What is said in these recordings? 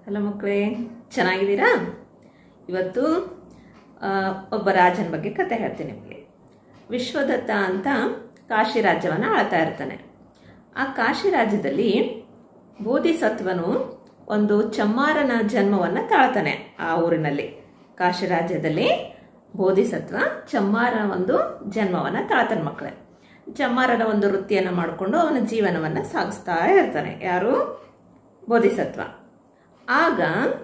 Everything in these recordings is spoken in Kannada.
ಹಲೋ ಮಕ್ಕಳೇ ಚೆನ್ನಾಗಿದ್ದೀರಾ ಇವತ್ತು ಆ, ಒಬ್ಬ ರಾಜನ ಬಗ್ಗೆ ಕತೆ ಹೇಳ್ತೀನಿ ನಿಮಗೆ ವಿಶ್ವದತ್ತ ಅಂತ ಕಾಶಿ ರಾಜ್ಯವನ್ನು ಆಳ್ತಾ ಇರ್ತಾನೆ ಆ ಕಾಶಿ ರಾಜ್ಯದಲ್ಲಿ ಬೋಧಿಸತ್ವನು ಒಂದು ಚಮ್ಮಾರನ ಜನ್ಮವನ್ನು ತಾಳ್ತಾನೆ ಆ ಊರಿನಲ್ಲಿ ಕಾಶಿ ರಾಜ್ಯದಲ್ಲಿ ಬೋಧಿಸತ್ವ ಚಮ್ಮಾರನ ಒಂದು ಜನ್ಮವನ್ನು ತಾಳ್ತಾನೆ ಮಕ್ಕಳೇ ಚಮ್ಮಾರನ ಒಂದು ವೃತ್ತಿಯನ್ನು ಮಾಡಿಕೊಂಡು ಅವನ ಜೀವನವನ್ನು ಸಾಗಿಸ್ತಾ ಇರ್ತಾನೆ ಯಾರು ಬೋಧಿಸತ್ವ ಆಗ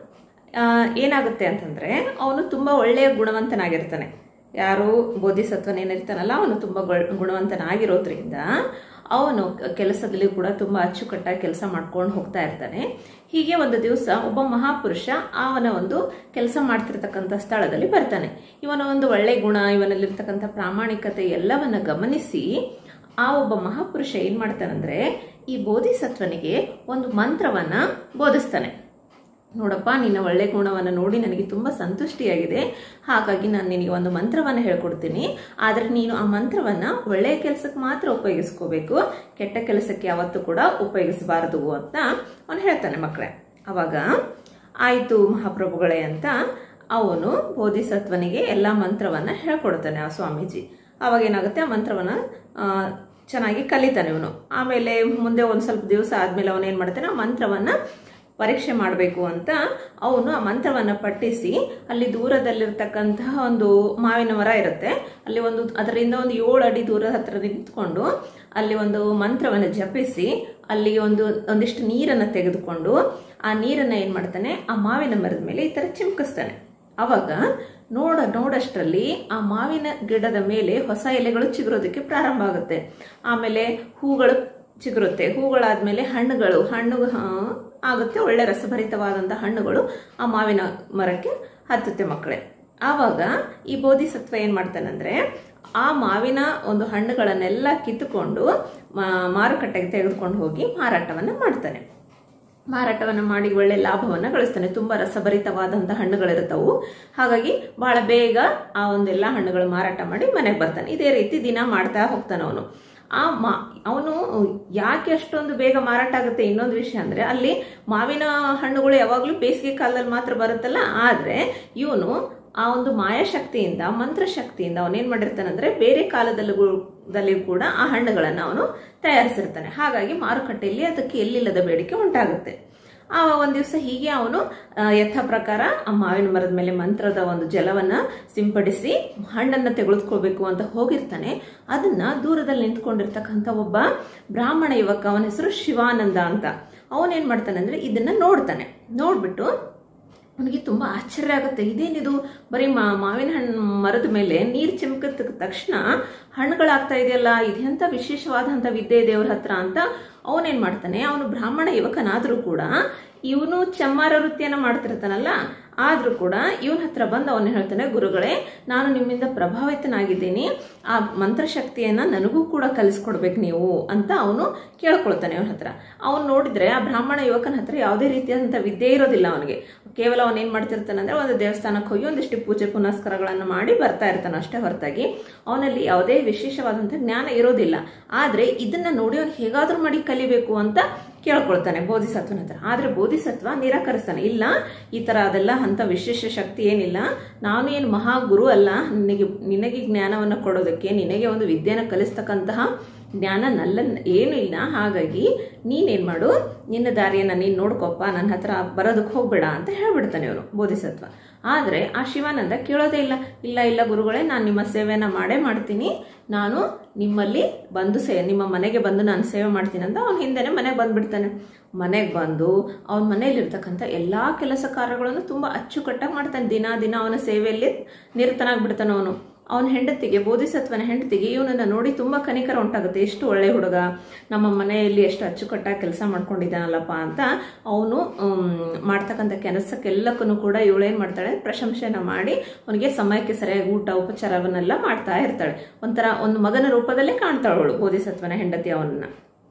ಆ, ಏನಾಗುತ್ತೆ ಅಂತಂದ್ರೆ ಅವನು ತುಂಬ ಒಳ್ಳೆಯ ಗುಣವಂತನಾಗಿರ್ತಾನೆ ಯಾರು ಬೋಧಿಸತ್ವನೇನಿರ್ತಾನಲ್ಲ ಅವನು ತುಂಬ ಗೊ- ಗುಣವಂತನಾಗಿರೋದ್ರಿಂದ ಅವನು ಕ- ಕೆಲಸದಲ್ಲಿ ಕೂಡ ತುಂಬ ಅಚ್ಚುಕಟ್ಟಾಗಿ ಕೆಲಸ ಮಾಡ್ಕೊಂಡು ಹೋಗ್ತಾ ಇರ್ತಾನೆ ಹೀಗೆ ಒಂದು ದಿವಸ ಒಬ್ಬ ಮಹಾಪುರುಷ ಅವನ ಒಂದು ಕೆಲಸ ಮಾಡ್ತಿರ್ತಕ್ಕಂಥ ಸ್ಥಳದಲ್ಲಿ ಬರ್ತಾನೆ ಇವನ ಒಂದು ಒಳ್ಳೆ ಗುಣ ಇವನಲ್ಲಿರ್ತಕ್ಕಂಥ ಪ್ರಾಮಾಣಿಕತೆ ಎಲ್ಲವನ್ನ ಗಮನಿಸಿ ಆ ಒಬ್ಬ ಮಹಾಪುರುಷ ಏನ್ ಮಾಡ್ತಾನಂದ್ರೆ ಈ ಬೋಧಿಸತ್ವನಿಗೆ ಒಂದು ಮಂತ್ರವನ್ನ ಬೋಧಿಸ್ತಾನೆ ನೋಡಪ್ಪ ನಿನ್ನ ಒಳ್ಳೆ ಗುಣವನ್ನು ನೋಡಿ ನನಗೆ ತುಂಬ ಸಂತುಷ್ಟಿಯಾಗಿದೆ ಹಾಗಾಗಿ ನಾನು ನಿನಗೆ ಒಂದು ಮಂತ್ರವನ್ನು ಹೇಳ್ಕೊಡ್ತೀನಿ ಆದರೆ ನೀನು ಆ ಮಂತ್ರವನ್ನು ಒಳ್ಳೆಯ ಕೆಲಸಕ್ಕೆ ಮಾತ್ರ ಉಪಯೋಗಿಸ್ಕೋಬೇಕು ಕೆಟ್ಟ ಕೆಲಸಕ್ಕೆ ಯಾವತ್ತೂ ಕೂಡ ಉಪಯೋಗಿಸಬಾರದು ಅಂತ ಅವನು ಹೇಳ್ತಾನೆ ಮಕ್ಕಳೇ ಅವಾಗ ಆಯಿತು ಮಹಾಪ್ರಭುಗಳೇ ಅಂತ ಅವನು ಬೋಧಿಸತ್ವನಿಗೆ ಎಲ್ಲ ಮಂತ್ರವನ್ನು ಹೇಳ್ಕೊಡ್ತಾನೆ ಆ ಸ್ವಾಮೀಜಿ ಅವಾಗ ಏನಾಗುತ್ತೆ ಆ ಮಂತ್ರವನ್ನು ಆ, ಚೆನ್ನಾಗಿ ಕಲಿತಾನೆ ಇವನು ಆಮೇಲೆ ಮುಂದೆ ಒಂದು ಸ್ವಲ್ಪ ದಿವಸ ಆದಮೇಲೆ ಅವನು ಏನು ಮಾಡ್ತಾನೆ ಆ ಮಂತ್ರವನ್ನು ಪರೀಕ್ಷೆ ಮಾಡಬೇಕು ಅಂತ ಅವನು ಆ ಮಂತ್ರವನ್ನು ಪಠಿಸಿ ಅಲ್ಲಿ ದೂರದಲ್ಲಿರ್ತಕ್ಕಂತಹ ಒಂದು ಮಾವಿನ ಮರ ಇರುತ್ತೆ ಅಲ್ಲಿ ಒಂದು ಅದರಿಂದ ಒಂದು ಏಳು ಅಡಿ ದೂರದ ಹತ್ರ ನಿಂತ್ಕೊಂಡು ಅಲ್ಲಿ ಒಂದು ಮಂತ್ರವನ್ನು ಜಪಿಸಿ ಅಲ್ಲಿ ಒಂದು ಒಂದಿಷ್ಟು ನೀರನ್ನು ತೆಗೆದುಕೊಂಡು ಆ ನೀರನ್ನು ಏನು ಮಾಡ್ತಾನೆ ಆ ಮಾವಿನ ಮರದ ಮೇಲೆ ಈ ಥರ ಚಿಮ್ಕಿಸ್ತಾನೆ ಅವಾಗ ನೋಡ ನೋಡಷ್ಟರಲ್ಲಿ ಆ ಮಾವಿನ ಗಿಡದ ಮೇಲೆ ಹೊಸ ಎಲೆಗಳು ಚಿಗುರೋದಕ್ಕೆ ಪ್ರಾರಂಭ ಆಗುತ್ತೆ ಆಮೇಲೆ ಹೂಗಳು ಚಿಗುರುತ್ತೆ ಹೂಗಳಾದ್ಮೇಲೆ ಹಣ್ಣುಗಳು ಹಣ್ಣು ಆ, ಆಗುತ್ತೆ ಒಳ್ಳೆ ರಸಭರಿತವಾದಂಥ ಹಣ್ಣುಗಳು ಆ ಮಾವಿನ ಮರಕ್ಕೆ ಹತ್ತುತ್ತೆ ಮಕ್ಕಳೇ ಆವಾಗ ಈ ಬೋಧಿಸತ್ವ ಏನ್ ಮಾಡ್ತಾನಂದ್ರೆ ಆ ಮಾವಿನ ಒಂದು ಹಣ್ಣುಗಳನ್ನೆಲ್ಲ ಕಿತ್ತುಕೊಂಡು ಮಾ- ಮಾರುಕಟ್ಟೆಗೆ ತೆಗೆದುಕೊಂಡು ಹೋಗಿ ಮಾರಾಟವನ್ನ ಮಾಡ್ತಾನೆ ಮಾರಾಟವನ್ನು ಮಾಡಿ ಒಳ್ಳೆ ಲಾಭವನ್ನು ಗಳಿಸ್ತಾನೆ ತುಂಬಾ ರಸಭರಿತವಾದಂಥ ಹಣ್ಣುಗಳಿರುತ್ತವು ಹಾಗಾಗಿ ಬಹಳ ಬೇಗ ಆ ಒಂದೆಲ್ಲ ಹಣ್ಣುಗಳು ಮಾರಾಟ ಮಾಡಿ ಮನೆಗೆ ಬರ್ತಾನೆ ಇದೇ ರೀತಿ ದಿನ ಮಾಡ್ತಾ ಹೋಗ್ತಾನೆ ಅವನು ಆ ಮಾ ಅವನು ಯಾಕೆ ಅಷ್ಟೊಂದು ಬೇಗ ಮಾರಾಟ ಆಗುತ್ತೆ ಇನ್ನೊಂದು ವಿಷಯ ಅಂದ್ರೆ ಅಲ್ಲಿ ಮಾವಿನ ಹಣ್ಣುಗಳು ಯಾವಾಗಲೂ ಬೇಸಿಗೆ ಕಾಲದಲ್ಲಿ ಮಾತ್ರ ಬರುತ್ತಲ್ಲ ಆದ್ರೆ ಇವನು ಆ ಒಂದು ಮಾಯಾಶಕ್ತಿಯಿಂದ ಮಂತ್ರಶಕ್ತಿಯಿಂದ ಅವನೇನ್ ಮಾಡಿರ್ತಾನಂದ್ರೆ ಬೇರೆ ಕಾಲದಲ್ಲೂ ದಲ್ಲಿ ಕೂಡ ಆ ಹಣ್ಣುಗಳನ್ನು ಅವನು ತಯಾರಿಸಿರ್ತಾನೆ ಹಾಗಾಗಿ ಮಾರುಕಟ್ಟೆಯಲ್ಲಿ ಅದಕ್ಕೆ ಎಲ್ಲಿಲ್ಲದ ಬೇಡಿಕೆ ಉಂಟಾಗುತ್ತೆ ಆ ಒಂದ್ ದಿವಸ ಹೀಗೆ ಅವನು ಆ, ಯಥಾ ಪ್ರಕಾರ ಆ ಮಾವಿನ ಮರದ ಮೇಲೆ ಮಂತ್ರದ ಒಂದು ಜಲವನ್ನ ಸಿಂಪಡಿಸಿ ಹಣ್ಣನ್ನ ತೆಗೆದುಕೋಬೇಕು ಅಂತ ಹೋಗಿರ್ತಾನೆ ಅದನ್ನ ದೂರದಲ್ಲಿ ನಿಂತ್ಕೊಂಡಿರ್ತಕ್ಕಂಥ ಒಬ್ಬ ಬ್ರಾಹ್ಮಣ ಯುವಕ ಅವನ ಹೆಸರು ಶಿವಾನಂದ ಅಂತ ಅವನೇನ್ ಮಾಡ್ತಾನೆ ಅಂದ್ರೆ ಇದನ್ನ ನೋಡ್ತಾನೆ ನೋಡ್ಬಿಟ್ಟು ಅವನಿಗೆ ತುಂಬಾ ಆಶ್ಚರ್ಯ ಆಗುತ್ತೆ ಇದೇನಿದು ಬರೀ ಮಾ ಮಾವಿನ ಹಣ್ಣು ಮರದ ಮೇಲೆ ನೀರು ಚಿಮ್ಕಿದ ತಕ್ಷಣ ಹಣ್ಣುಗಳಾಗ್ತಾ ಇದೆಯಲ್ಲ ಇದೆಂತ ವಿಶೇಷವಾದಂಥ ವಿದ್ಯೆ ದೇವ್ರ ಹತ್ರ ಅಂತ ಅವನೇನ್ ಮಾಡ್ತಾನೆ ಅವನು ಬ್ರಾಹ್ಮಣ ಯುವಕನಾದ್ರೂ ಕೂಡ ಇವನು ಚಮ್ಮಾರ ವೃತ್ತಿಯನ್ನ ಮಾಡ್ತಿರ್ತಾನಲ್ಲ ಆದ್ರೂ ಕೂಡ ಇವನ ಹತ್ರ ಬಂದು ಅವನು ಹೇಳ್ತಾನೆ ಗುರುಗಳೇ ನಾನು ನಿಮ್ಮಿಂದ ಪ್ರಭಾವಿತನಾಗಿದ್ದೀನಿ ಆ ಮಂತ್ರಶಕ್ತಿಯನ್ನ ನನಗೂ ಕೂಡ ಕಲಿಸ್ಕೊಡ್ಬೇಕು ನೀವು ಅಂತ ಅವನು ಕೇಳ್ಕೊಳ್ತಾನೆ ಅವನ ಹತ್ರ ಅವನು ನೋಡಿದ್ರೆ ಆ ಬ್ರಾಹ್ಮಣ ಯುವಕನ ಹತ್ರ ಯಾವುದೇ ರೀತಿಯಾದಂಥ ವಿದ್ಯೆ ಇರೋದಿಲ್ಲ ಅವನಿಗೆ ಕೇವಲ ಅವನು ಏನ್ ಮಾಡ್ತಿರ್ತಾನೆ ಅಂದ್ರೆ ಒಂದು ದೇವಸ್ಥಾನಕ್ಕೆ ಹೋಗಿ ಒಂದಿಷ್ಟು ಪೂಜೆ ಪುನಸ್ಕಾರಗಳನ್ನು ಮಾಡಿ ಬರ್ತಾ ಇರ್ತಾನೆ ಅಷ್ಟೇ ಹೊರತಾಗಿ ಅವನಲ್ಲಿ ಯಾವುದೇ ವಿಶೇಷವಾದಂಥ ಜ್ಞಾನ ಇರೋದಿಲ್ಲ ಆದ್ರೆ ಇದನ್ನ ನೋಡಿ ಅವನು ಹೇಗಾದ್ರೂ ಮಾಡಿ ಕಲಿಬೇಕು ಅಂತ ಕೇಳ್ಕೊಳ್ತಾನೆ ಬೋಧಿಸತ್ವನ ಹತ್ರ ಆದ್ರೆ ಬೋಧಿಸತ್ವ ನಿರಾಕರಿಸ್ತಾನೆ ಇಲ್ಲ ಈ ತರ ಅದೆಲ್ಲ ಅಂತ ವಿಶೇಷ ಶಕ್ತಿ ಏನಿಲ್ಲ ನಾನು ಏನು ಮಹಾ ಗುರು ಅಲ್ಲ ನಿನಗೆ ನಿನಗೆ ಜ್ಞಾನವನ್ನು ಕೊಡೋದಕ್ಕೆ ನಿನಗೆ ಒಂದು ವಿದ್ಯೆನ ಕಲಿಸ್ತಕ್ಕಂತಹ ಜ್ಞಾನ ನಲ್ಲ ಏನು ಇಲ್ಲ ಹಾಗಾಗಿ ನೀನೇನ್ ಮಾಡು ನಿನ್ನ ದಾರಿಯನ್ನ ನೀನ್ ನೋಡ್ಕೊಪ್ಪ ನನ್ನ ಹತ್ರ ಬರೋದಕ್ಕೆ ಹೋಗ್ಬೇಡ ಅಂತ ಹೇಳ್ಬಿಡ್ತಾನೆ ಅವನು ಬೋಧಿಸತ್ವ ಆದ್ರೆ ಆ ಶಿವಾನಂದ ಕೇಳೋದೇ ಇಲ್ಲ ಇಲ್ಲ ಇಲ್ಲ ಗುರುಗಳೇ ನಾನು ನಿಮ್ಮ ಸೇವೆಯನ್ನ ಮಾಡೇ ಮಾಡ್ತೀನಿ ನಾನು ನಿಮ್ಮಲ್ಲಿ ಬಂದು ಸೇ ನಿಮ್ಮ ಮನೆಗೆ ಬಂದು ನಾನು ಸೇವೆ ಮಾಡ್ತೀನಿ ಅಂತ ಅವ್ನ ಹಿಂದೆನೆ ಮನೆಗೆ ಬಂದ್ಬಿಡ್ತಾನೆ ಮನೆಗೆ ಬಂದು ಅವನ ಮನೆಯಲ್ಲಿರ್ತಕ್ಕಂಥ ಎಲ್ಲಾ ಕೆಲಸ ಕಾರ್ಯಗಳನ್ನು ತುಂಬಾ ಅಚ್ಚುಕಟ್ಟಾಗಿ ಮಾಡ್ತಾನೆ ದಿನ ದಿನ ಅವನ ಸೇವೆಯಲ್ಲಿ ನಿರತನಾಗ್ಬಿಡ್ತಾನೆ ಅವನು ಅವನ ಹೆಂಡತಿಗೆ ಬೋಧಿಸತ್ವನ ಹೆಂಡತಿಗೆ ಇವನನ್ನ ನೋಡಿ ತುಂಬಾ ಕನಿಕರ ಉಂಟಾಗುತ್ತೆ ಎಷ್ಟು ಒಳ್ಳೆ ಹುಡುಗ ನಮ್ಮ ಮನೆಯಲ್ಲಿ ಎಷ್ಟು ಅಚ್ಚುಕಟ್ಟಾಗಿ ಕೆಲಸ ಮಾಡ್ಕೊಂಡಿದ್ದಾನಲ್ಲಪ್ಪ ಅಂತ ಅವನು ಮಾಡ್ತಕ್ಕಂಥ ಕೆಲಸಕ್ಕೆಲ್ಲಕ್ಕೂ ಕೂಡ ಇವಳೇನ್ ಮಾಡ್ತಾಳೆ ಪ್ರಶಂಸೆನ ಮಾಡಿ ಅವನಿಗೆ ಸಮಯಕ್ಕೆ ಸರಿಯಾಗಿ ಊಟ ಉಪಚಾರವನ್ನೆಲ್ಲ ಮಾಡ್ತಾ ಇರ್ತಾಳೆ ಒಂಥರ ಒಂದು ಮಗನ ರೂಪದಲ್ಲೇ ಕಾಣ್ತಾಳು ಅವಳು ಬೋಧಿಸತ್ವನ ಹೆಂಡತಿ ಅವನನ್ನ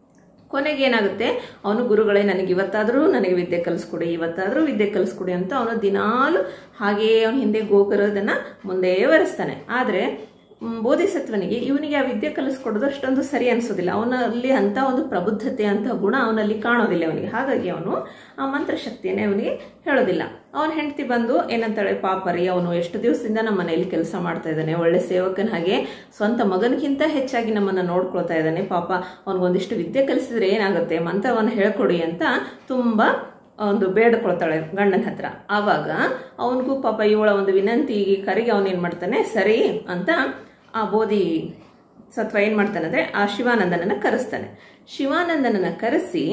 ಕೊನೆಗೆ ಏನಾಗುತ್ತೆ ಅವನು ಗುರುಗಳೇ ನನಗೆ ಇವತ್ತಾದರೂ ನನಗೆ ವಿದ್ಯೆ ಕಲಿಸ್ಕೊಡಿ ಇವತ್ತಾದರೂ ವಿದ್ಯೆ ಕಲಿಸ್ಕೊಡಿ ಅಂತ ಅವನು ದಿನಾಲು ಹಾಗೆಯೇ ಅವನ ಹಿಂದೆ ಗೋಕರೋದನ್ನ ಮುಂದೆ ವರೆಸ್ತಾನೆ ಆದರೆ ಮ್, ಬೋಧಿಸತ್ವನಿಗೆ ಇವನಿಗೆ ಆ ವಿದ್ಯೆ ಕಲಿಸ್ಕೊಡೋದು ಅಷ್ಟೊಂದು ಸರಿ ಅನ್ಸೋದಿಲ್ಲ ಅವನಲ್ಲಿ ಅಂತ ಒಂದು ಪ್ರಬುದ್ಧತೆ ಅಂತ ಗುಣ ಅವನಲ್ಲಿ ಕಾಣೋದಿಲ್ಲ ಅವನಿಗೆ ಹಾಗಾಗಿ ಅವನು ಆ ಮಂತ್ರಶಕ್ತಿಯನ್ನೇ ಅವನಿಗೆ ಹೇಳೋದಿಲ್ಲ ಅವನ ಹೆಂಡತಿ ಬಂದು ಏನಂತಾಳೆ ಪಾಪ ರೀ ಅವನು ಎಷ್ಟು ದಿವಸದಿಂದ ನಮ್ಮ ಮನೆಯಲ್ಲಿ ಕೆಲಸ ಮಾಡ್ತಾ ಇದ್ದಾನೆ ಒಳ್ಳೆ ಸೇವಕನ ಹಾಗೆ ಸ್ವಂತ ಮಗನಿಗಿಂತ ಹೆಚ್ಚಾಗಿ ನಮ್ಮನ್ನ ನೋಡ್ಕೊಳ್ತಾ ಇದ್ದಾನೆ ಪಾಪ ಅವನಿಗೊಂದಿಷ್ಟು ವಿದ್ಯೆ ಕಲಿಸಿದ್ರೆ ಏನಾಗುತ್ತೆ ಮಂತ್ರವನ್ನು ಹೇಳ್ಕೊಡಿ ಅಂತ ತುಂಬಾ ಒಂದು ಬೇಡ್ಕೊಳ್ತಾಳೆ ಗಂಡನ ಹತ್ರ ಆವಾಗ ಅವನಿಗೂ ಪಾಪ ಇವಳ ಒಂದು ವಿನಂತಿಗೆ ಕರೆಗೆ ಅವನೇನ್ ಮಾಡ್ತಾನೆ ಸರಿ ಅಂತ ಆ ಬೋಧಿ ಸತ್ವ ಏನ್ ಮಾಡ್ತಾನೆ ಅಂದ್ರೆ ಆ ಶಿವಾನಂದನನ್ನ ಕರೆಸ್ತಾನೆ ಶಿವಾನಂದನನ್ನ ಕರೆಸಿ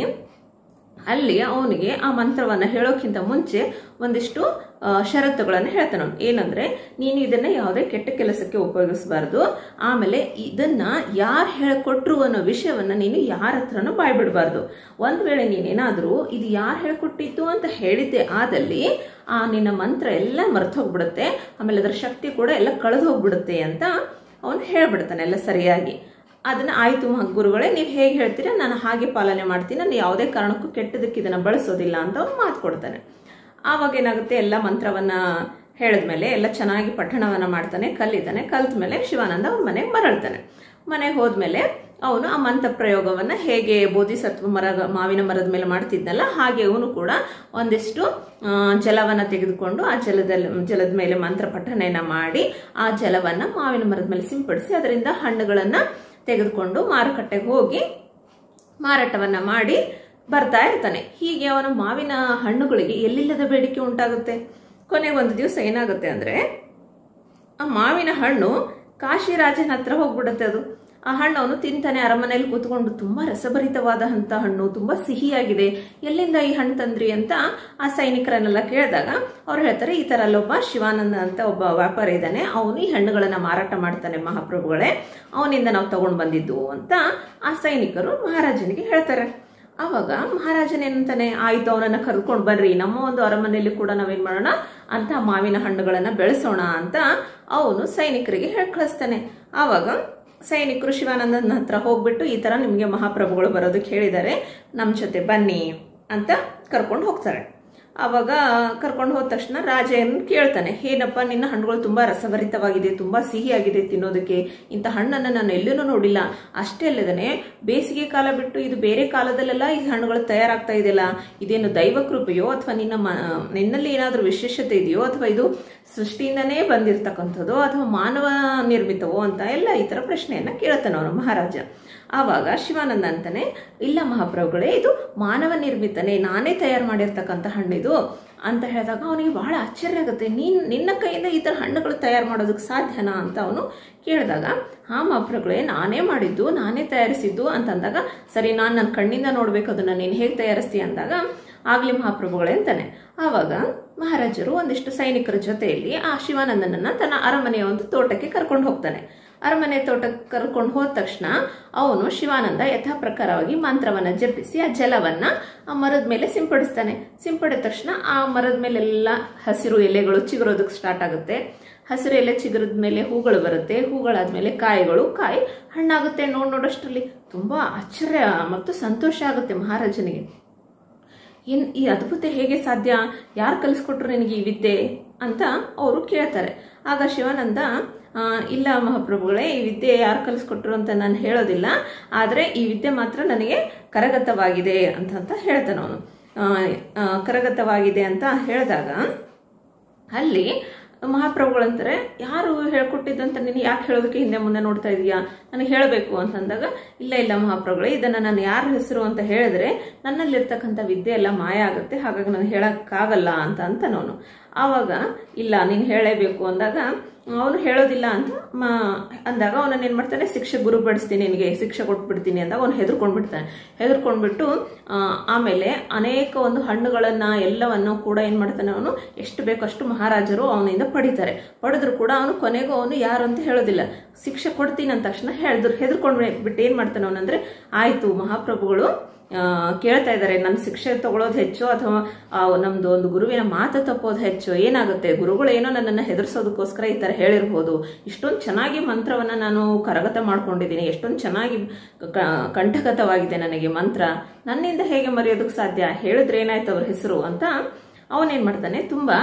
ಅಲ್ಲಿ ಅವನಿಗೆ ಆ ಮಂತ್ರವನ್ನ ಹೇಳೋಕ್ಕಿಂತ ಮುಂಚೆ ಒಂದಿಷ್ಟು ಆ, ಷರತ್ತುಗಳನ್ನು ಹೇಳ್ತಾನೆ ಅವ್ನು ಏನಂದ್ರೆ ನೀನು ಇದನ್ನ ಯಾವುದೇ ಕೆಟ್ಟ ಕೆಲಸಕ್ಕೆ ಉಪಯೋಗಿಸಬಾರ್ದು ಆಮೇಲೆ ಇದನ್ನ ಯಾರು ಹೇಳ್ಕೊಟ್ರು ಅನ್ನೋ ವಿಷಯವನ್ನ ನೀನು ಯಾರ ಹತ್ರನೂ ಬಾಯ್ಬಿಡಬಾರ್ದು ಒಂದ್ ವೇಳೆ ನೀನೇನಾದ್ರೂ ಇದು ಯಾರು ಹೇಳ್ಕೊಟ್ಟಿತ್ತು ಅಂತ ಹೇಳಿದ್ದೆ ಆದಲ್ಲಿ ಆ ನಿನ್ನ ಮಂತ್ರ ಎಲ್ಲ ಮರ್ತು ಹೋಗ್ಬಿಡುತ್ತೆ ಆಮೇಲೆ ಅದರ ಶಕ್ತಿ ಕೂಡ ಎಲ್ಲ ಕಳೆದು ಹೋಗ್ಬಿಡುತ್ತೆ ಅಂತ ಅವನು ಹೇಳ್ಬಿಡ್ತಾನೆ ಎಲ್ಲ ಸರಿಯಾಗಿ ಅದನ್ನ ಆಯ್ತು ಮ- ಗುರುಗಳೇ ನೀವು ಹೇಗೆ ಹೇಳ್ತೀರಾ ನಾನು ಹಾಗೆ ಪಾಲನೆ ಮಾಡ್ತೀನಿ ನಾನು ಯಾವುದೇ ಕಾರಣಕ್ಕೂ ಕೆಟ್ಟದಕ್ಕೆ ಇದನ್ನ ಬಳಸೋದಿಲ್ಲ ಅಂತ ಅವ್ನು ಮಾತು ಕೊಡ್ತಾನೆ ಆವಾಗ ಏನಾಗುತ್ತೆ ಎಲ್ಲ ಮಂತ್ರವನ್ನ ಹೇಳಿದ್ಮೇಲೆ ಎಲ್ಲ ಚೆನ್ನಾಗಿ ಪಠಣವನ್ನ ಮಾಡ್ತಾನೆ ಕಲಿತಾನೆ ಕಲ್ತ ಮೇಲೆ ಶಿವಾನಂದ ಅವ್ನ ಮನೆಗೆ ಮರಳ್ತಾನೆ ಮನೆಗೆ ಹೋದ್ಮೇಲೆ ಅವನು ಆ ಮಂತ್ರ ಪ್ರಯೋಗವನ್ನ ಹೇಗೆ ಬೋಧಿಸತ್ವ ಮರ ಮಾವಿನ ಮರದ ಮೇಲೆ ಮಾಡ್ತಿದ್ನಲ್ಲ ಹಾಗೆ ಅವನು ಕೂಡ ಒಂದಿಷ್ಟು ಆ, ಜಲವನ್ನ ತೆಗೆದುಕೊಂಡು ಆ ಜಲದಲ್ಲಿ ಜಲದ ಮೇಲೆ ಮಂತ್ರ ಪಠಣೆಯನ್ನ ಮಾಡಿ ಆ ಜಲವನ್ನ ಮಾವಿನ ಮರದ ಮೇಲೆ ಸಿಂಪಡಿಸಿ ಅದರಿಂದ ಹಣ್ಣುಗಳನ್ನ ತೆಗೆದುಕೊಂಡು ಮಾರುಕಟ್ಟೆಗೆ ಹೋಗಿ ಮಾರಾಟವನ್ನ ಮಾಡಿ ಬರ್ತಾ ಇರ್ತಾನೆ ಹೀಗೆ ಅವನ ಮಾವಿನ ಹಣ್ಣುಗಳಿಗೆ ಎಲ್ಲಿಲ್ಲದ ಬೇಡಿಕೆ ಉಂಟಾಗುತ್ತೆ ಕೊನೆಗೆ ಒಂದು ದಿವಸ ಏನಾಗುತ್ತೆ ಅಂದ್ರೆ ಆ ಮಾವಿನ ಹಣ್ಣು ಕಾಶಿರಾಜನ ಹತ್ರ ಹೋಗ್ಬಿಡುತ್ತೆ ಅದು ಆ ಹಣ್ಣು ಅವನು ತಿಂತಾನೆ ಅರಮನೆಯಲ್ಲಿ ಕೂತ್ಕೊಂಡು ತುಂಬಾ ರಸಭರಿತವಾದಂತ ಹಣ್ಣು ತುಂಬಾ ಸಿಹಿಯಾಗಿದೆ ಎಲ್ಲಿಂದ ಈ ಹಣ್ಣು ತಂದ್ರಿ ಅಂತ ಆ ಸೈನಿಕರನ್ನೆಲ್ಲ ಕೇಳಿದಾಗ ಅವ್ರು ಹೇಳ್ತಾರೆ ಈ ತರ ಅಲ್ಲೊಬ್ಬ ಶಿವಾನಂದ ಅಂತ ಒಬ್ಬ ವ್ಯಾಪಾರಿ ಇದ್ದಾನೆ ಅವನು ಈ ಹಣ್ಣುಗಳನ್ನ ಮಾರಾಟ ಮಾಡ್ತಾನೆ ಮಹಾಪ್ರಭುಗಳೇ ಅವನಿಂದ ನಾವು ತಗೊಂಡ್ ಬಂದಿದ್ದು ಅಂತ ಆ ಸೈನಿಕರು ಮಹಾರಾಜನಿಗೆ ಹೇಳ್ತಾರೆ ಆವಾಗ ಮಹಾರಾಜನ ಏನಂತಾನೆ ಆಯ್ತು ಅವನನ್ನ ಕರ್ಕೊಂಡು ಬರ್ರಿ ನಮ್ಮ ಒಂದು ಅರಮನೆಯಲ್ಲಿ ಕೂಡ ನಾವೇನ್ ಮಾಡೋಣ ಅಂತ ಮಾವಿನ ಹಣ್ಣುಗಳನ್ನ ಬೆಳೆಸೋಣ ಅಂತ ಅವನು ಸೈನಿಕರಿಗೆ ಹೇಳಿ ಕಳಿಸ್ತಾನೆ ಆವಾಗ ಸೈನಿಕರು ಶಿವಾನಂದನ ಹತ್ರ ಹೋಗ್ಬಿಟ್ಟು ಈ ತರ ನಿಮ್ಗೆ ಮಹಾಪ್ರಭುಗಳು ಬರೋದಕ್ಕೆ ಹೇಳಿದ್ದಾರೆ ನಮ್ಮ ಜೊತೆ ಬನ್ನಿ ಅಂತ ಕರ್ಕೊಂಡು ಹೋಗ್ತಾರೆ ಆವಾಗ ಕರ್ಕೊಂಡು ಹೋದ ತಕ್ಷಣ ರಾಜ ಏನು ಕೇಳ್ತಾನೆ ಏನಪ್ಪ ನಿನ್ನ ಹಣ್ಣುಗಳು ತುಂಬಾ ರಸಭರಿತವಾಗಿದೆ ತುಂಬಾ ಸಿಹಿಯಾಗಿದೆ ತಿನ್ನೋದಕ್ಕೆ ಇಂಥ ಹಣ್ಣನ್ನು ನಾನು ಎಲ್ಲೂ ನೋಡಿಲ್ಲ ಅಷ್ಟೇ ಅಲ್ಲದೇ ಬೇಸಿಗೆ ಕಾಲ ಬಿಟ್ಟು ಇದು ಬೇರೆ ಕಾಲದಲ್ಲೆಲ್ಲ ಈ ಹಣ್ಣುಗಳು ತಯಾರಾಗ್ತಾ ಇದೆಯಲ್ಲ ಇದೇನು ದೈವ ಕೃಪೆಯೋ ಅಥವಾ ನಿನ್ನ ಮ ನಿನ್ನಲ್ಲಿ ಏನಾದರೂ ವಿಶೇಷತೆ ಇದೆಯೋ ಅಥವಾ ಇದು ಸೃಷ್ಟಿಯಿಂದನೇ ಬಂದಿರತಕ್ಕಂಥದ್ದು ಅಥವಾ ಮಾನವ ನಿರ್ಮಿತವೋ ಅಂತ ಎಲ್ಲ ಈ ತರ ಪ್ರಶ್ನೆಯನ್ನ ಕೇಳ್ತಾನೆ ಅವನು ಮಹಾರಾಜ ಆವಾಗ ಶಿವಾನಂದ ಅಂತಾನೆ ಇಲ್ಲ ಮಹಾಪ್ರಭುಗಳೇ ಇದು ಮಾನವ ನಿರ್ಮಿತನೇ ನಾನೇ ತಯಾರು ಮಾಡಿರ್ತಕ್ಕಂಥ ಹಣ್ಣಿದು ಅಂತ ಹೇಳಿದಾಗ ಅವನಿಗೆ ಬಹಳ ಆಶ್ಚರ್ಯ ಆಗುತ್ತೆ ನೀನ್ ನಿನ್ನ ಕೈಯಿಂದ ಈ ತರ ಹಣ್ಣುಗಳು ತಯಾರು ಮಾಡೋದಕ್ಕೆ ಸಾಧ್ಯನಾ ಅಂತ ಅವನು ಕೇಳಿದಾಗ ಹಾ ಮಹಾಪ್ರಭುಗಳೇ ನಾನೇ ಮಾಡಿದ್ದು ನಾನೇ ತಯಾರಿಸಿದ್ದು ಅಂತಂದಾಗ ಸರಿ ನಾನು ನನ್ನ ಕಣ್ಣಿಂದ ನೋಡ್ಬೇಕು ಅದನ್ನ ನೀನು ಹೇಗೆ ತಯಾರಿಸ್ತೀಯ ಅಂದಾಗ ಆಗ್ಲಿ ಮಹಾಪ್ರಭುಗಳೇ ಅಂತಾನೆ ಆವಾಗ ಮಹಾರಾಜರು ಒಂದಿಷ್ಟು ಸೈನಿಕರ ಜೊತೆಯಲ್ಲಿ ಆ ಶಿವಾನಂದನನ್ನ ತನ್ನ ಅರಮನೆಯ ಒಂದು ತೋಟಕ್ಕೆ ಕರ್ಕೊಂಡು ಹೋಗ್ತಾನೆ ಅರಮನೆ ತೋಟಕ್ಕೆ ಕರ್ಕೊಂಡು ಹೋದ ತಕ್ಷಣ ಅವನು ಶಿವಾನಂದ ಯಥಾ ಪ್ರಕಾರವಾಗಿ ಮಂತ್ರವನ್ನ ಜಪಿಸಿ ಆ ಜಲವನ್ನ ಆ ಮರದ ಮೇಲೆ ಸಿಂಪಡಿಸ್ತಾನೆ ಸಿಂಪಡಿದ ತಕ್ಷಣ ಆ ಮರದ ಮೇಲೆಲ್ಲ ಹಸಿರು ಎಲೆಗಳು ಚಿಗುರೋದಕ್ಕೆ ಸ್ಟಾರ್ಟ್ ಆಗುತ್ತೆ ಹಸಿರು ಎಲೆ ಚಿಗುರದ ಮೇಲೆ ಹೂಗಳು ಬರುತ್ತೆ ಹೂಗಳಾದ್ಮೇಲೆ ಕಾಯಿಗಳು ಕಾಯಿ ಹಣ್ಣಾಗುತ್ತೆ ನೋಡ್ ನೋಡೋಷ್ಟರಲ್ಲಿ ತುಂಬಾ ಆಶ್ಚರ್ಯ ಮತ್ತು ಸಂತೋಷ ಆಗುತ್ತೆ ಮಹಾರಾಜನಿಗೆ ಏನ್ ಈ ಅದ್ಭುತ ಹೇಗೆ ಸಾಧ್ಯ ಯಾರು ಕಲಿಸ್ಕೊಟ್ರು ನಿನಗೆ ಈ ವಿದ್ಯೆ ಅಂತ ಅವರು ಕೇಳ್ತಾರೆ ಆಗ ಶಿವಾನಂದ ಆ, ಇಲ್ಲ ಮಹಾಪ್ರಭುಗಳೇ ಈ ವಿದ್ಯೆ ಯಾರು ಕಲಿಸ್ಕೊಟ್ರು ಅಂತ ನಾನು ಹೇಳೋದಿಲ್ಲ ಆದರೆ ಈ ವಿದ್ಯೆ ಮಾತ್ರ ನನಗೆ ಕರಗತವಾಗಿದೆ ಅಂತಂತ ಹೇಳ್ತಾನೆ ಅವನು ಕರಗತವಾಗಿದೆ ಅಂತ ಹೇಳಿದಾಗ ಅಲ್ಲಿ ಮಹಾಪ್ರಭುಗಳಂತಾರೆ ಯಾರು ಹೇಳ್ಕೊಟ್ಟಿದ್ದಂತ ನೀನು ಯಾಕೆ ಹೇಳೋದಕ್ಕೆ ಹಿಂದೆ ಮುಂದೆ ನೋಡ್ತಾ ಇದೀಯಾ ನನಗೆ ಹೇಳಬೇಕು ಅಂತಂದಾಗ ಇಲ್ಲ ಇಲ್ಲ ಮಹಾಪ್ರಭುಗಳೇ ಇದನ್ನ ನಾನು ಯಾರ ಹೆಸರು ಅಂತ ಹೇಳಿದ್ರೆ ನನ್ನಲ್ಲಿರ್ತಕ್ಕಂಥ ವಿದ್ಯೆ ಎಲ್ಲ ಮಾಯ ಆಗುತ್ತೆ ಹಾಗಾಗಿ ನಾನು ಹೇಳಕ್ಕಾಗಲ್ಲ ಅಂತ ಅಂತಾನವನು ಆವಾಗ ಇಲ್ಲ ನೀನು ಹೇಳಲೇಬೇಕು ಅಂದಾಗ ಅವನು ಹೇಳೋದಿಲ್ಲ ಅಂತ ಮ- ಅಂದಾಗ ಅವನನ್ನ ಏನ್ ಮಾಡ್ತಾನೆ ಶಿಕ್ಷೆ ಗುರುಪಡಿಸ್ತೀನಿ ನಿನಗೆ ಶಿಕ್ಷೆ ಕೊಟ್ಬಿಡ್ತೀನಿ ಅಂದಾಗ ಅವನು ಹೆದರ್ಕೊಂಡ್ಬಿಡ್ತಾನೆ ಹೆದರ್ಕೊಂಡ್ಬಿಟ್ಟು ಆ, ಆಮೇಲೆ ಅನೇಕ ಒಂದು ಹಣ್ಣುಗಳನ್ನ ಎಲ್ಲವನ್ನು ಕೂಡ ಏನ್ ಮಾಡ್ತಾನೆ ಅವನು ಎಷ್ಟು ಬೇಕೋ ಅಷ್ಟು ಮಹಾರಾಜರು ಅವನಿಂದ ಪಡಿತಾರೆ ಪಡೆದ್ರು ಕೂಡ ಅವನು ಕೊನೆಗೂ ಅವನು ಯಾರು ಅಂತ ಹೇಳೋದಿಲ್ಲ ಶಿಕ್ಷೆ ಕೊಡ್ತೀನಿ ಅಂದ ತಕ್ಷಣ ಹೇಳಿದ್ರು ಹೆದರ್ಕೊಂಡ್ ಬಿಟ್ಟು ಏನ್ ಮಾಡ್ತಾನೆ ಅವನಂದ್ರೆ ಆಯ್ತು ಮಹಾಪ್ರಭುಗಳು ಆ, ಕೇಳ್ತಾ ಇದ್ದಾರೆ ನನ್ನ ಶಿಕ್ಷೆ ತಗೊಳ್ಳೋದು ಹೆಚ್ಚು ಅಥವಾ ಆ, ನಮ್ದು ಒಂದು ಗುರುವಿನ ಮಾತು ತಪ್ಪೋದು ಹೆಚ್ಚು ಏನಾಗುತ್ತೆ ಗುರುಗಳು ಏನೋ ನನ್ನನ್ನು ಹೆದರ್ಸೋದಕ್ಕೋಸ್ಕರ ಈ ತರ ಹೇಳಿರ್ಬೋದು ಇಷ್ಟೊಂದು ಚೆನ್ನಾಗಿ ಮಂತ್ರವನ್ನ ನಾನು ಕರಗತ ಮಾಡ್ಕೊಂಡಿದ್ದೀನಿ ಎಷ್ಟೊಂದು ಚೆನ್ನಾಗಿ ಕ- ಕಂಠಗತವಾಗಿದೆ ನನಗೆ ಮಂತ್ರ ನನ್ನಿಂದ ಹೇಗೆ ಮರೆಯೋದಕ್ಕೆ ಸಾಧ್ಯ ಹೇಳಿದ್ರೆ ಏನಾಯ್ತು ಅವ್ರ ಹೆಸರು ಅಂತ ಅವನೇನ್ ಮಾಡ್ತಾನೆ ತುಂಬಾ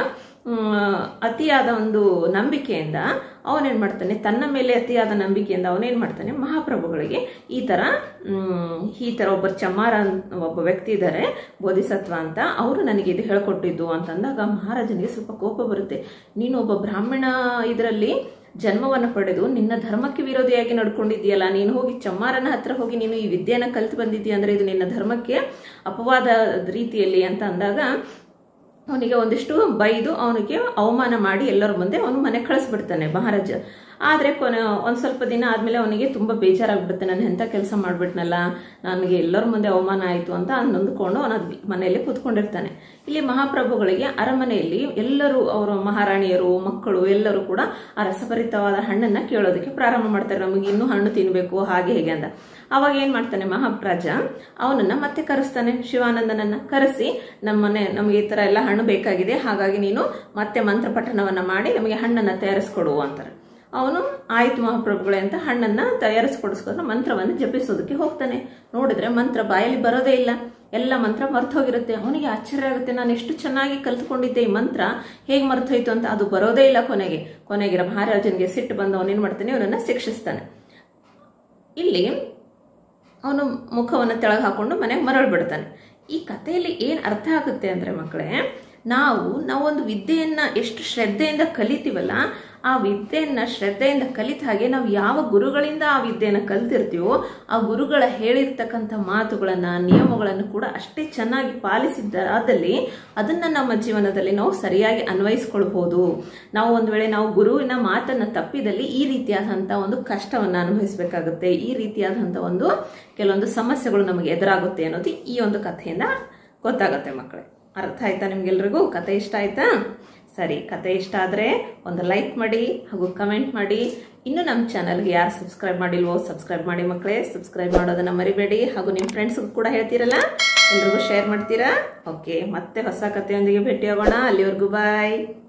ಮ್, ಅತಿಯಾದ ಒಂದು ನಂಬಿಕೆಯಿಂದ ಅವನೇನ್ ಮಾಡ್ತಾನೆ ತನ್ನ ಮೇಲೆ ಅತಿಯಾದ ನಂಬಿಕೆಯಿಂದ ಅವನೇನ್ ಮಾಡ್ತಾನೆ ಮಹಾಪ್ರಭುಗಳಿಗೆ ಈ ತರ ಮ್, ಈ ತರ ಒಬ್ಬ ಚಮ್ಮಾರ ಅಂತ ಒಬ್ಬ ವ್ಯಕ್ತಿ ಇದ್ದಾರೆ ಬೋಧಿಸತ್ವ ಅಂತ ಅವರು ನನಗೆ ಇದು ಹೇಳ್ಕೊಟ್ಟಿದ್ದು ಅಂತಂದಾಗ ಮಹಾರಾಜನಿಗೆ ಸ್ವಲ್ಪ ಕೋಪ ಬರುತ್ತೆ ನೀನು ಒಬ್ಬ ಬ್ರಾಹ್ಮಣ ಇದರಲ್ಲಿ ಜನ್ಮವನ್ನು ಪಡೆದು ನಿನ್ನ ಧರ್ಮಕ್ಕೆ ವಿರೋಧಿಯಾಗಿ ನಡ್ಕೊಂಡಿದ್ದೀಯಲ್ಲ ನೀನು ಹೋಗಿ ಚಮ್ಮಾರನ ಹತ್ರ ಹೋಗಿ ನೀನು ಈ ವಿದ್ಯೆನ ಕಲ್ತು ಬಂದಿದ್ದೀಯ ಅಂದ್ರೆ ಇದು ನಿನ್ನ ಧರ್ಮಕ್ಕೆ ಅಪವಾದ ರೀತಿಯಲ್ಲಿ ಅಂತ ಅಂದಾಗ ಅವನಿಗೆ ಒಂದಿಷ್ಟು ಬೈದು ಅವನಿಗೆ ಅವಮಾನ ಮಾಡಿ ಎಲ್ಲರ ಮುಂದೆ ಅವನು ಮನೆ ಕಳಿಸ್ಬಿಡ್ತಾನೆ ಮಹಾರಾಜ ಆದರೆ ಕೊನೆ ಒಂದು ಸ್ವಲ್ಪ ದಿನ ಆದಮೇಲೆ ಅವನಿಗೆ ತುಂಬ ಬೇಜಾರಾಗ್ಬಿಡುತ್ತೆ ನಾನು ಎಂಥ ಕೆಲಸ ಮಾಡಿಬಿಟ್ನಲ್ಲ ನನಗೆ ಎಲ್ಲರ ಮುಂದೆ ಅವಮಾನ ಆಯಿತು ಅಂತ ನೊಂದ್ಕೊಂಡು ಅವನ ಮನೆಯಲ್ಲಿ ಕೂತ್ಕೊಂಡಿರ್ತಾನೆ ಇಲ್ಲಿ ಮಹಾಪ್ರಭುಗಳಿಗೆ ಅರಮನೆಯಲ್ಲಿ ಎಲ್ಲರೂ ಅವರು ಮಹಾರಾಣಿಯರು ಮಕ್ಕಳು ಎಲ್ಲರೂ ಕೂಡ ಆ ರಸಭರಿತವಾದ ಹಣ್ಣನ್ನ ಕೇಳೋದಕ್ಕೆ ಪ್ರಾರಂಭ ಮಾಡ್ತಾರೆ ನಮಗೆ ಇನ್ನೂ ಹಣ್ಣು ತಿನ್ಬೇಕು ಹಾಗೆ ಹೇಗೆ ಅಂತ ಅವಾಗ ಏನ್ ಮಾಡ್ತಾನೆ ಮಹಾರಾಜ ಅವನನ್ನ ಮತ್ತೆ ಕರೆಸ್ತಾನೆ ಶಿವಾನಂದನನ್ನ ಕರೆಸಿ ನಮ್ಮನೆ ನಮಗೆ ಈ ತರ ಎಲ್ಲ ಹಣ್ಣು ಬೇಕಾಗಿದೆ ಹಾಗಾಗಿ ನೀನು ಮತ್ತೆ ಮಂತ್ರ ಪಠಣವನ್ನ ಮಾಡಿ ನಮಗೆ ಹಣ್ಣನ್ನ ತಯಾರಿಸ್ಕೊಡು ಅಂತಾರೆ ಅವನು ಆಯ್ತು ಮಹಾಪ್ರಭುಗಳೇ ಅಂತ ಹಣ್ಣನ್ನ ತಯಾರಿಸ್ಕೊಡಿಸ್ಕೊಂಡು ಮಂತ್ರವನ್ನು ಜಪಿಸೋದಕ್ಕೆ ಹೋಗ್ತಾನೆ ನೋಡಿದ್ರೆ ಮಂತ್ರ ಬಾಯಲ್ಲಿ ಬರೋದೇ ಇಲ್ಲ ಎಲ್ಲ ಮಂತ್ರ ಮರ್ತೋಗಿರುತ್ತೆ ಅವನಿಗೆ ಆಶ್ಚರ್ಯ ಆಗುತ್ತೆ ನಾನು ಎಷ್ಟು ಚೆನ್ನಾಗಿ ಕಲ್ತ್ಕೊಂಡಿದ್ದೆ ಈ ಮಂತ್ರ ಹೇಗೆ ಮರ್ತೋಯ್ತು ಅಂತ ಅದು ಬರೋದೇ ಇಲ್ಲ ಕೊನೆಗೆ ಕೊನೆಗೆ ಮಹಾರಾಜನಿಗೆ ಸಿಟ್ಟು ಬಂದು ಅವನೇನ್ ಮಾಡ್ತಾನೆ ಅವನನ್ನ ಶಿಕ್ಷಿಸ್ತಾನೆ ಇಲ್ಲಿ ಅವನು ಮುಖವನ್ನು ತೆಳಗೆ ಹಾಕೊಂಡು ಮನೆಗೆ ಮರಳಿ ಬಿಡ್ತಾನೆ ಈ ಕಥೆಯಲ್ಲಿ ಏನು ಅರ್ಥ ಆಗುತ್ತೆ ಅಂದ್ರೆ ಮಕ್ಕಳೇ ನಾವು ನಾವೊಂದು ವಿದ್ಯೆಯನ್ನ ಎಷ್ಟು ಶ್ರದ್ಧೆಯಿಂದ ಕಲಿತೀವಲ್ಲ ಆ ವಿದ್ಯೆಯನ್ನ ಶ್ರದ್ಧೆಯಿಂದ ಕಲಿತ ಹಾಗೆ ನಾವು ಯಾವ ಗುರುಗಳಿಂದ ಆ ವಿದ್ಯೆಯನ್ನ ಕಲ್ತಿರ್ತೀವೋ ಆ ಗುರುಗಳ ಹೇಳಿರ್ತಕ್ಕಂಥ ಮಾತುಗಳನ್ನ ನಿಯಮಗಳನ್ನು ಕೂಡ ಅಷ್ಟೇ ಚೆನ್ನಾಗಿ ಪಾಲಿಸಿದ್ದಾದಲ್ಲಿ ಅದನ್ನ ನಮ್ಮ ಜೀವನದಲ್ಲಿ ನಾವು ಸರಿಯಾಗಿ ಅನ್ವಯಿಸ್ಕೊಳ್ಬಹುದು ನಾವು ಒಂದು ವೇಳೆ ನಾವು ಗುರುವಿನ ಮಾತನ್ನ ತಪ್ಪಿದಲ್ಲಿ ಈ ರೀತಿಯಾದಂಥ ಒಂದು ಕಷ್ಟವನ್ನು ಅನುಭವಿಸಬೇಕಾಗುತ್ತೆ ಈ ರೀತಿಯಾದಂಥ ಒಂದು ಕೆಲವೊಂದು ಸಮಸ್ಯೆಗಳು ನಮಗೆ ಎದುರಾಗುತ್ತೆ ಅನ್ನೋದು ಈ ಒಂದು ಕಥೆಯಿಂದ ಗೊತ್ತಾಗುತ್ತೆ ಮಕ್ಕಳೇ ಅರ್ಥ ಆಯ್ತಾ ನಿಮ್ಗೆಲ್ರಿಗೂ ಕತೆ ಇಷ್ಟ ಆಯ್ತಾ ಸರಿ ಕತೆ ಇಷ್ಟ ಆದರೆ ಒಂದು ಲೈಕ್ ಮಾಡಿ ಹಾಗೂ ಕಮೆಂಟ್ ಮಾಡಿ ಇನ್ನು ನಮ್ಮ ಚಾನಲ್ಗೆ ಯಾರು ಸಬ್ಸ್ಕ್ರೈಬ್ ಮಾಡಿಲ್ವೋ ಸಬ್ಸ್ಕ್ರೈಬ್ ಮಾಡಿ ಮಕ್ಕಳೇ ಸಬ್ಸ್ಕ್ರೈಬ್ ಮಾಡೋದನ್ನ ಮರಿಬೇಡಿ ಹಾಗೂ ನಿಮ್ಮ ಫ್ರೆಂಡ್ಸ್ಗೂ ಕೂಡ ಹೇಳ್ತೀರಲ್ಲ ಎಲ್ರಿಗೂ ಶೇರ್ ಮಾಡ್ತೀರಾ ಓಕೆ ಮತ್ತೆ ಹೊಸ ಕಥೆಯೊಂದಿಗೆ ಭೇಟಿಯಾಗೋಣ ಅಲ್ಲಿವರೆಗೂ ಬಾಯ್